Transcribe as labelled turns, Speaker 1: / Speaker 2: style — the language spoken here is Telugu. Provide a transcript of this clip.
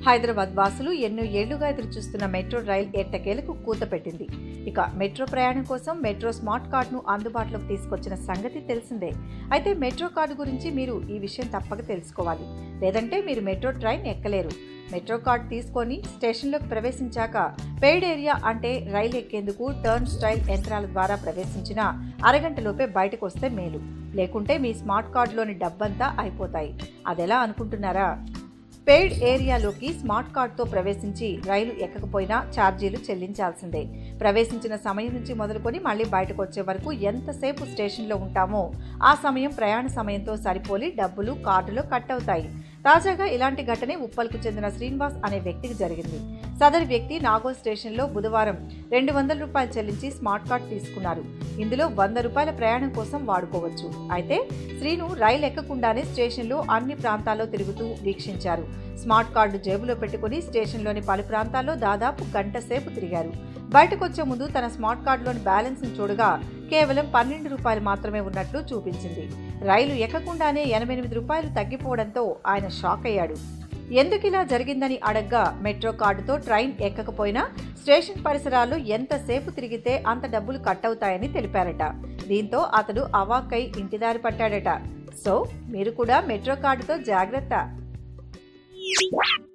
Speaker 1: హైదరాబాద్ వాసులు ఎన్నో ఏళ్లుగా ఎదురుచూస్తున్న మెట్రో రైల్ ఎట్టకేలకు కూత పెట్టింది ఇక మెట్రో ప్రయాణం కోసం మెట్రో స్మార్ట్ కార్డును అందుబాటులోకి తీసుకొచ్చిన సంగతి తెలిసిందే అయితే మెట్రో కార్డు గురించి మీరు ఈ విషయం తప్పక తెలుసుకోవాలి లేదంటే మీరు మెట్రో ట్రైన్ ఎక్కలేరు మెట్రో కార్డ్ తీసుకొని స్టేషన్లోకి ప్రవేశించాక పెయిడ్ ఏరియా అంటే రైలు ఎక్కేందుకు టర్న్ స్టైల్ యంత్రాల ద్వారా ప్రవేశించిన అరగంటలోపే బయటకు వస్తే మేలు లేకుంటే మీ స్మార్ట్ కార్డులోని డబ్బంతా అయిపోతాయి అదెలా అనుకుంటున్నారా పెయిడ్ ఏరియాలోకి స్మార్ట్ కార్డ్తో ప్రవేశించి రైలు ఎక్కకపోయినా ఛార్జీలు చెల్లించాల్సిందే ప్రవేశించిన సమయం నుంచి మొదలుకొని మళ్ళీ బయటకు వచ్చే వరకు ఎంతసేపు స్టేషన్లో ఉంటామో ఆ సమయం ప్రయాణ సమయంతో సరిపోలి డబ్బులు కార్డులో కట్ అవుతాయి తాజాగా ఇలాంటి ఘటనే ఉప్పల్కు చెందిన శ్రీనివాస్ అనే వ్యక్తికి జరిగింది సదరు వ్యక్తి నాగోల్ స్టేషన్లో బుధవారం రెండు వందల రూపాయలు చెల్లించి స్మార్ట్ కార్డ్ తీసుకున్నారు ఇందులో వంద రూపాయల ప్రయాణం కోసం వాడుకోవచ్చు అయితే శ్రీను రైలు ఎక్కకుండానే స్టేషన్లో అన్ని ప్రాంతాల్లో తిరుగుతూ వీక్షించారు స్మార్ట్ కార్డు జేబులో పెట్టుకుని స్టేషన్లోని పలు ప్రాంతాల్లో దాదాపు గంట సేపు తిరిగారు బయటకు వచ్చే ముందు తన స్మార్ట్ కార్డులోని బ్యాలెన్స్ను చూడగా కేవలం పన్నెండు రూపాయలు మాత్రమే ఉన్నట్లు చూపించింది రైలు ఎక్కకుండానే ఎనభై ఎనిమిది రూపాయలు తగ్గిపోవడంతో ఆయన షాక్ అయ్యాడు ఎందుకు ఇలా జరిగిందని అడగ్గా మెట్రో కార్డుతో ట్రైన్ ఎక్కకపోయినా స్టేషన్ పరిసరాల్లో ఎంతసేపు తిరిగితే అంత డబ్బులు కట్ అవుతాయని తెలిపారట దీంతో అతడు అవాక్కై ఇంటిదారి పట్టాడట సో మీరు కూడా మెట్రో కార్డుతో జాగ్రత్త